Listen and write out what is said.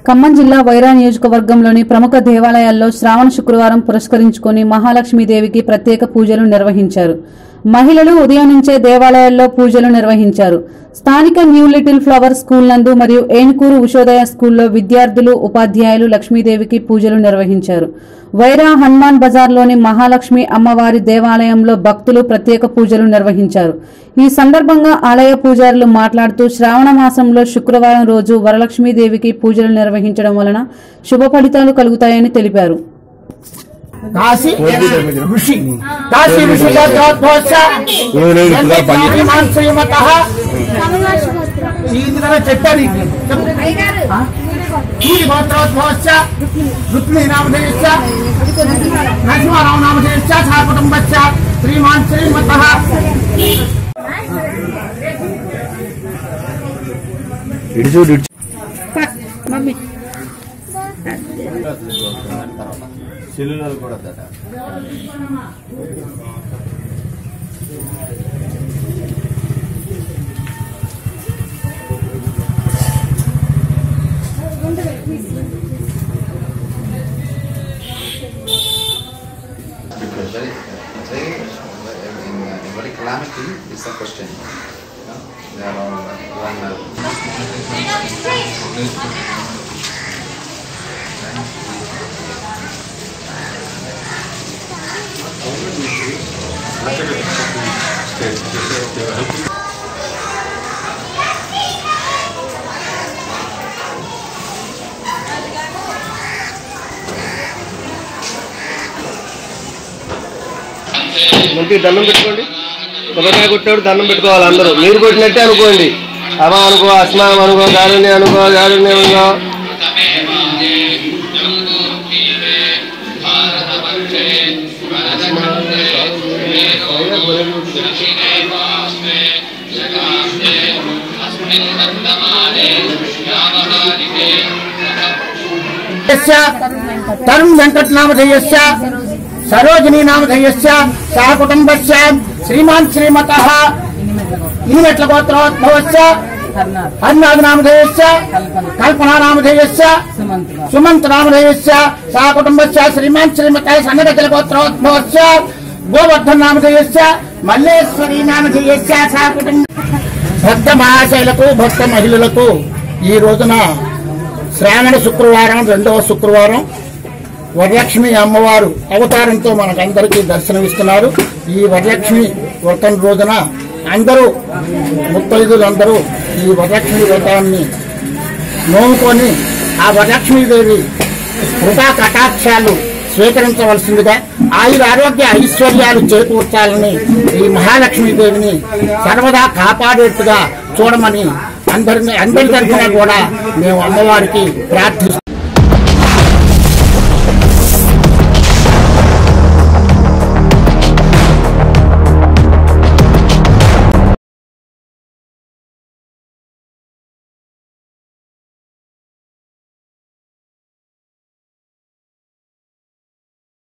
ఖమ్మం జిల్లా వైరా నియోజకవర్గంలోని ప్రముఖ దేవాలయాల్లో శ్రావణ శుక్రవారం పురస్కరించుకొని మహాలక్ష్మీదేవికి ప్రత్యేక పూజలు నిర్వహించారు మహిళలు ఉదయం నుంచే దేవాలయాల్లో పూజలు నిర్వహించారు స్థానిక న్యూ లిటిల్ ఫ్లవర్ స్కూల్ నందు మరియు ఏనుకూరు ఉషోదయ స్కూల్లో విద్యార్థులు ఉపాధ్యాయులు లక్ష్మీదేవికి పూజలు నిర్వహించారు వైరా హనుమాన్ బజార్లోని మహాలక్ష్మి అమ్మవారి దేవాలయంలో భక్తులు ప్రత్యేక పూజలు నిర్వహించారు ఈ సందర్భంగా ఆలయ పూజారులు మాట్లాడుతూ శ్రావణ మాసంలో శుక్రవారం రోజు వరలక్ష్మీదేవికి పూజలు నిర్వహించడం వలన శుభ ఫలితాలు కలుగుతాయని తెలిపారు కాశీ ఋషి కాశీ ఋషి గోత్రోద్భవస్య శ్రీమాన్ శ్రీమత ఇందులో చెప్పారు సూర్య గోత్రోద్భవస్య రుక్మిణీ నామధేయస్య నరసింహారావు నామధేయస్య సహ కుటుంబస్య శ్రీమాన్ శ్రీమత ఇటు చూడు ఇటు సెల్యులర్ కూడా that Because very, very, in, uh, in very calamity is the question. You know, they are all uh, vulnerable. మంచి దండం పెట్టుకోండి కొబ్బరికాయ కొట్టినప్పుడు దండం పెట్టుకోవాలి అందరూ మీరు కొట్టినట్టే అనుకోండి అవ అనుకో అస్మానం అనుకో గారుణ్యం అనుకో గారుణ్యం అనుకో తరుణ్ వెంకట్ నామధేయస్య సరోజినీ నామధేయస్య సహ కుటుంబస్య శ్రీమాన్ శ్రీమత ఇనిమెట్ల గోత్రోద్భవస్య హరినాథ్ నామధేయస్య కల్పనా నామధేయస్య సుమంత్ నామధేయస్య సహ కుటుంబస్య శ్రీమాన్ శ్రీమత సంగతిల గోత్రోద్భవస్య గోవర్ధన్ నామధేయస్య మల్లేశ్వరి నామధేయస్య సహ కుటుంబ భక్త మహాశైలకు భక్త మహిళలకు ఈ రోజున శ్రావణ శుక్రవారం రెండవ శుక్రవారం వరలక్ష్మి అమ్మవారు అవతారంతో మనకందరికీ దర్శనమిస్తున్నారు ఈ వరలక్ష్మి వ్రతం రోజున అందరూ ముత్తైదులందరూ ఈ వరలక్ష్మి వ్రతాన్ని నోముకొని ఆ వరలక్ష్మీదేవి కృపా కటాక్షాలు స్వీకరించవలసిందిగా ఆయుర ఆరోగ్య ఐశ్వర్యాలు చేకూర్చాలని ఈ మహాలక్ష్మీదేవిని సర్వదా కాపాడేట్టుగా చూడమని అందరిని అందరి తరఫున కూడా మేము అమ్మవారికి ప్రార్థిస్తున్నాం